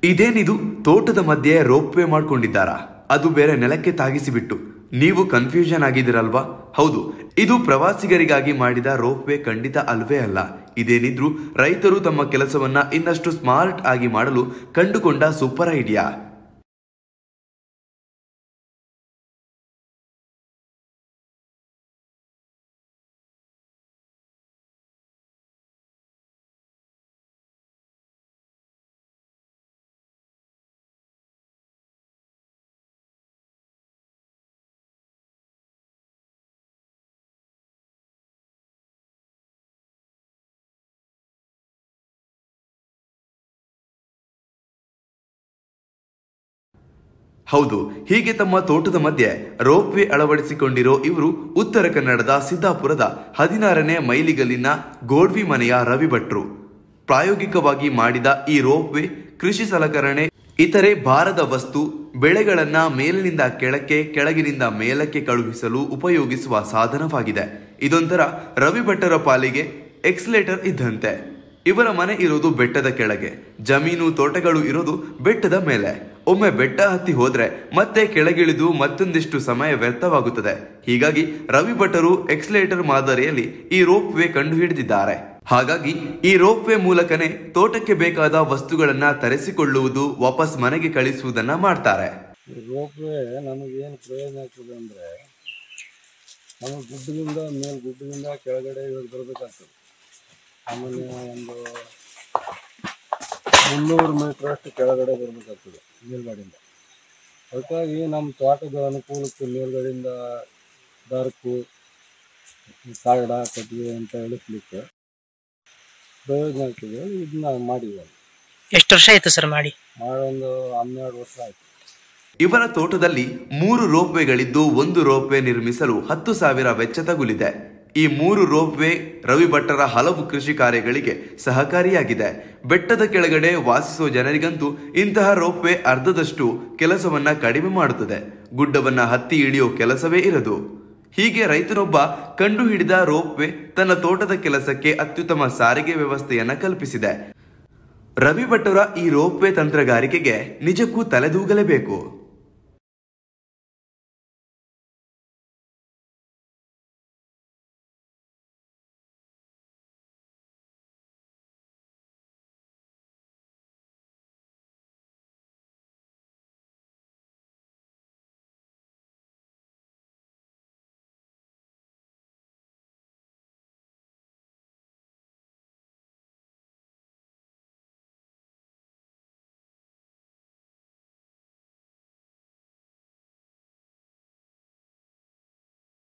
ಇದೇನಿದು ತೋಟದ ಮಧ್ಯೆ ರೋಪ್ವೇ ಮಾಡ್ಕೊಂಡಿದ್ದಾರಾ ಅದು ಬೇರೆ ನೆಲಕ್ಕೆ ತಾಗಿಸಿಬಿಟ್ಟು ನೀವು ಕನ್ಫ್ಯೂಷನ್ ಆಗಿದ್ದೀರಲ್ವಾ ಹೌದು ಇದು ಪ್ರವಾಸಿಗರಿಗಾಗಿ ಮಾಡಿದ ರೋಪ್ವೇ ಖಂಡಿತ ಅಲ್ವೇ ಅಲ್ಲ ಇದೇನಿದ್ರು ರೈತರು ತಮ್ಮ ಕೆಲಸವನ್ನ ಇನ್ನಷ್ಟು ಸ್ಮಾರ್ಟ್ ಆಗಿ ಮಾಡಲು ಕಂಡುಕೊಂಡ ಸೂಪರ್ ಐಡಿಯಾ ಹೌದು ಹೀಗೆ ತಮ್ಮ ತೋಟದ ಮಧ್ಯೆ ರೋಪ್ವೇ ಅಳವಡಿಸಿಕೊಂಡಿರೋ ಇವರು ಉತ್ತರ ಕನ್ನಡದ ಸಿದ್ದಾಪುರದ ಹದಿನಾರನೇ ಮೈಲಿಗಲ್ಲಿನ ಗೋಡ್ವಿ ಮನೆಯ ರವಿ ಭಟ್ರು ಪ್ರಾಯೋಗಿಕವಾಗಿ ಮಾಡಿದ ಈ ರೋಪ್ವೇ ಕೃಷಿ ಸಲಕರಣೆ ಇತರೆ ಭಾರದ ವಸ್ತು ಬೆಳೆಗಳನ್ನ ಮೇಲಿನಿಂದ ಕೆಳಕ್ಕೆ ಕೆಳಗಿನಿಂದ ಮೇಲಕ್ಕೆ ಕಳುಹಿಸಲು ಉಪಯೋಗಿಸುವ ಸಾಧನವಾಗಿದೆ ಇದೊಂಥರ ರವಿ ಭಟ್ಟರ ಪಾಲಿಗೆ ಎಕ್ಸ್ಲೇಟರ್ ಇದ್ದಂತೆ ಇವರ ಮನೆ ಇರೋದು ಬೆಟ್ಟದ ಕೆಳಗೆ ಜಮೀನು ತೋಟಗಳು ಇರೋದು ಬೆಟ್ಟದ ಮೇಲೆ ಒಮ್ಮೆ ಬೆಟ್ಟ ಹತ್ತಿ ಹೋದ್ರೆ ಮತ್ತೆ ಕೆಳಗಿಳಿದು ಮತ್ತೊಂದಿಷ್ಟು ಸಮಯ ವ್ಯರ್ಥವಾಗುತ್ತದೆ ಹೀಗಾಗಿ ರವಿ ಭಟ್ಟರು ಎಕ್ಸ್ಲೇಟರ್ ಮಾದರಿಯಲ್ಲಿ ಈ ರೋಪ್ ವೇ ಕಂಡು ಹಿಡಿದಿದ್ದಾರೆ ಹಾಗಾಗಿ ಈ ರೋಪ್ ವೇ ಮೂಲಕನೇ ತೋಟಕ್ಕೆ ಬೇಕಾದ ವಸ್ತುಗಳನ್ನ ತರಿಸಿಕೊಳ್ಳುವುದು ವಾಪಸ್ ಮನೆಗೆ ಕಳಿಸುವುದನ್ನ ಮಾಡ್ತಾರೆ ರೋಪ್ವೇ ನಮಗೇನು ಪ್ರಯೋಜನ ಆಗ್ತದೆ ಅಂದರೆ ನಮಗೆ ಗುಡ್ಡದಿಂದ ಮೇಲೆ ಗುಡ್ಡದಿಂದ ಕೆಳಗಡೆ ಇವಾಗ ಬರಬೇಕಾಗ್ತದೆ ಆಮೇಲೆ ಒಂದು ಮುನ್ನೂರು ಮೀಟ್ರ್ ಅಷ್ಟು ಕೆಳಗಡೆ ಬರಬೇಕಾಗ್ತದೆ ಮೇಲ್ಗಡೆಯಿಂದ ಅದಕ್ಕಾಗಿ ನಮ್ಮ ತೋಟದ ಅನುಕೂಲಕ್ಕೆ ಮೇಲ್ಗಡೆಯಿಂದ ದಾರಕ್ಕೂ ಕಾಗಡ ಕಟ್ಟಿಗೆ ಅಂತ ಇಳಿಸ್ಲಿಕ್ಕೆ ಪ್ರಯೋಜನ ಆಗ್ತದೆ ಇದನ್ನ ಮಾಡಿದ್ದಾರೆ ಎಷ್ಟು ವರ್ಷ ಆಯ್ತು ಸರ್ ಮಾಡಿ ಮಾಡಿ ಒಂದು ಹನ್ನೆರಡು ವರ್ಷ ಆಯ್ತು ಇವರ ತೋಟದಲ್ಲಿ ಮೂರು ರೋಪ್ವೇಗಳಿದ್ದು ಒಂದು ರೋಪ್ವೇ ನಿರ್ಮಿಸಲು ಹತ್ತು ಸಾವಿರ ವೆಚ್ಚ ತಗುಲಿದೆ ಈ ಮೂರು ರೋಪ್ವೇ ರವಿ ಭಟ್ಟರ ಹಲವು ಕೃಷಿ ಕಾರ್ಯಗಳಿಗೆ ಸಹಕಾರಿಯಾಗಿದೆ ಬೆಟ್ಟದ ಕೆಳಗಡೆ ವಾಸಿಸುವ ಜನರಿಗಂತೂ ಇಂತಹ ರೋಪ್ವೇ ಅರ್ಧದಷ್ಟು ಕೆಲಸವನ್ನ ಕಡಿಮೆ ಮಾಡುತ್ತದೆ ಗುಡ್ಡವನ್ನ ಹತ್ತಿ ಇಳಿಯೋ ಕೆಲಸವೇ ಇರದು ಹೀಗೆ ರೈತನೊಬ್ಬ ಕಂಡುಹಿಡಿದ ರೋಪ್ವೇ ತನ್ನ ತೋಟದ ಕೆಲಸಕ್ಕೆ ಅತ್ಯುತ್ತಮ ಸಾರಿಗೆ ವ್ಯವಸ್ಥೆಯನ್ನ ಕಲ್ಪಿಸಿದೆ ರವಿ ಭಟ್ಟರ ಈ ರೋಪ್ವೇ ತಂತ್ರಗಾರಿಕೆಗೆ ನಿಜಕ್ಕೂ ತಲೆದೂಗಲೇಬೇಕು